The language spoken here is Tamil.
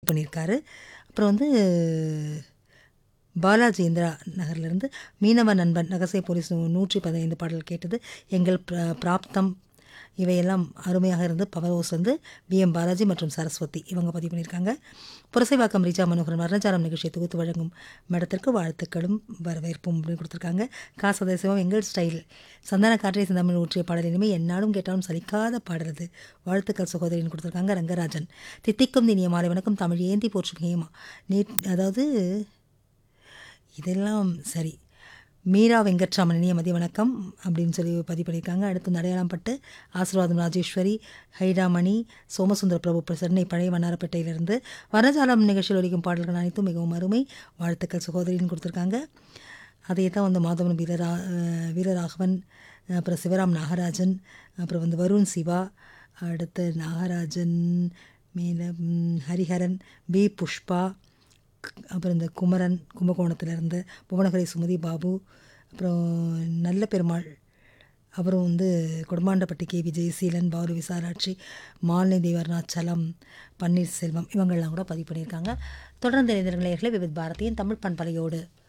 பண்ணியிருக்காரு அப்புறம் வந்து பாலாஜி இந்திரா நகர்லேருந்து மீனவ நண்பன் நகசை போலீஸ் நூற்றி பதினைந்து பாடல் கேட்டது எங்கள் பிர- பிராப்தம் இவையெல்லாம் அருமையாக இருந்து பவர் ஹவுஸ் வந்து பி எம் பாலாஜி மற்றும் சரஸ்வதி இவங்க பதிவு பண்ணியிருக்காங்க புரசைவாக்கம் ரீஜா மனோகரன் வர்ணச்சாரம் நிகழ்ச்சியை தொகுத்து வழங்கும் மடத்திற்கு வாழ்த்துக்களும் வரவேற்பும் அப்படின்னு கொடுத்துருக்காங்க காசதை சிவம் எங்கள் ஸ்டைல் சந்தன காற்றை சிந்தமிழ் ஊற்றிய பாடல் இனிமே என்னாலும் கேட்டாலும் சலிக்காத பாடுறது வாழ்த்துக்கள் சகோதரின்னு கொடுத்துருக்காங்க ரங்கராஜன் தித்திக்கும் தினிய மாலை வணக்கம் தமிழ் ஏந்தி போற்றும் ஹேமா நீ அதாவது இதெல்லாம் சரி மீரா வெங்கட்ராமன் இனிய மதிய வணக்கம் அப்படின்னு சொல்லி பதிவு பண்ணியிருக்காங்க அடுத்து நடையாளம்பட்டு ஆசீர்வாதம் ராஜேஸ்வரி ஹைடாமணி சோமசுந்தர பிரபு சென்னை பழைய வண்ணாரப்பேட்டையிலிருந்து வனஜாலம் நிகழ்ச்சியில் ஒலிக்கும் பாடல்கள் அனைத்தும் மிகவும் அருமை வாழ்த்துக்கள் சகோதரின்னு கொடுத்துருக்காங்க அதே தான் வந்து மாதவன் வீரரா அஹ் வீரராகவன் அப்புறம் சிவராம் நாகராஜன் அப்புறம் வந்து வருண் சிவா அடுத்து நாகராஜன் மேலே ம், ஹரிஹரன் பி புஷ்பா க்- அப்புறம் இந்த குமரன் கும்பகோணத்துலேருந்து புவனகரை சுமதி பாபு அப்புறம் நல்ல பெருமாள் அப்புறம் வந்து கொடுமாண்டப்பட்டி கே விஜய் சீலன் பாரு விசாலாட்சி மாலினி அருணாச்சலம் பன்னீர்செல்வம் இவங்கெல்லாம் கூட பதிவு பண்ணியிருக்காங்க தொடர்ந்து இளைஞர்களே விவித் பாரதியின் தமிழ் பண்பலையோடு